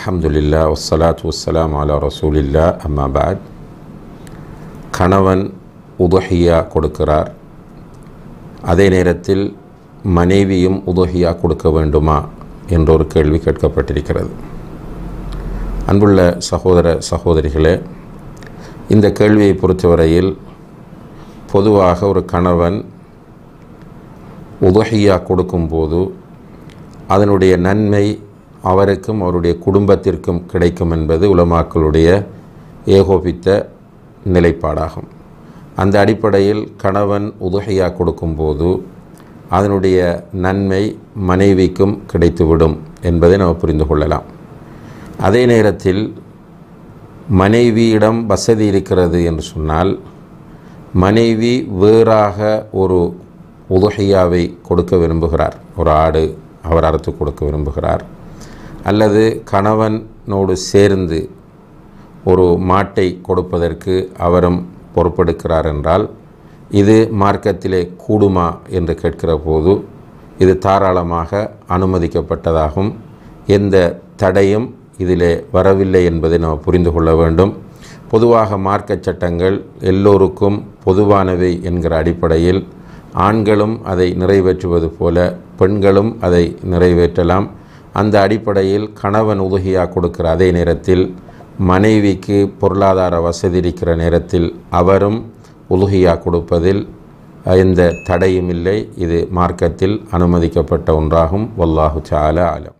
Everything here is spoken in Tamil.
அல்ஹம்துலில்லா வஸ்ஸலாத்து வஸ்ஸலாம் அலா ரசூலில்லா அம்மா பாத் கணவன் உதுஹியா கொடுக்கிறார் அதே நேரத்தில் மனைவியும் உதுஹியா கொடுக்க வேண்டுமா என்ற ஒரு கேள்வி கேட்கப்பட்டிருக்கிறது அன்புள்ள சகோதர சகோதரிகளே இந்த கேள்வியை பொறுத்தவரையில் பொதுவாக ஒரு கணவன் உதுஹியா கொடுக்கும்போது அதனுடைய நன்மை அவருக்கும் அவருடைய குடும்பத்திற்கும் கிடைக்கும் என்பது உலமாக்களுடைய ஏகோபித்த நிலைப்பாடாகும் அந்த அடிப்படையில் கணவன் உதுகையா கொடுக்கும்போது அதனுடைய நன்மை மனைவிக்கும் கிடைத்துவிடும் என்பதை நாம் புரிந்து கொள்ளலாம் அதே நேரத்தில் மனைவியிடம் வசதி இருக்கிறது என்று சொன்னால் மனைவி வேறாக ஒரு உதுகையாவை கொடுக்க விரும்புகிறார் ஒரு ஆடு அவர் அறுத்து கொடுக்க விரும்புகிறார் அல்லது கணவனோடு சேர்ந்து ஒரு மாட்டை கொடுப்பதற்கு அவரும் பொறுப்பெடுக்கிறார் என்றால் இது மார்க்கத்திலே கூடுமா என்று கேட்கிற போது இது தாராளமாக அனுமதிக்கப்பட்டதாகும் எந்த தடையும் இதிலே வரவில்லை என்பதை நாம் புரிந்து கொள்ள வேண்டும் பொதுவாக மார்க்க சட்டங்கள் எல்லோருக்கும் பொதுவானவை என்கிற அடிப்படையில் ஆண்களும் அதை நிறைவேற்றுவது போல பெண்களும் அதை நிறைவேற்றலாம் அந்த அடிப்படையில் கணவன் உதவியா கொடுக்கிற அதே நேரத்தில் மனைவிக்கு பொருளாதார வசதி இருக்கிற நேரத்தில் அவரும் உலுகியா கொடுப்பதில் எந்த தடையும் இல்லை இது மார்க்கத்தில் அனுமதிக்கப்பட்ட ஒன்றாகும் வல்லாஹு சால ஆலம்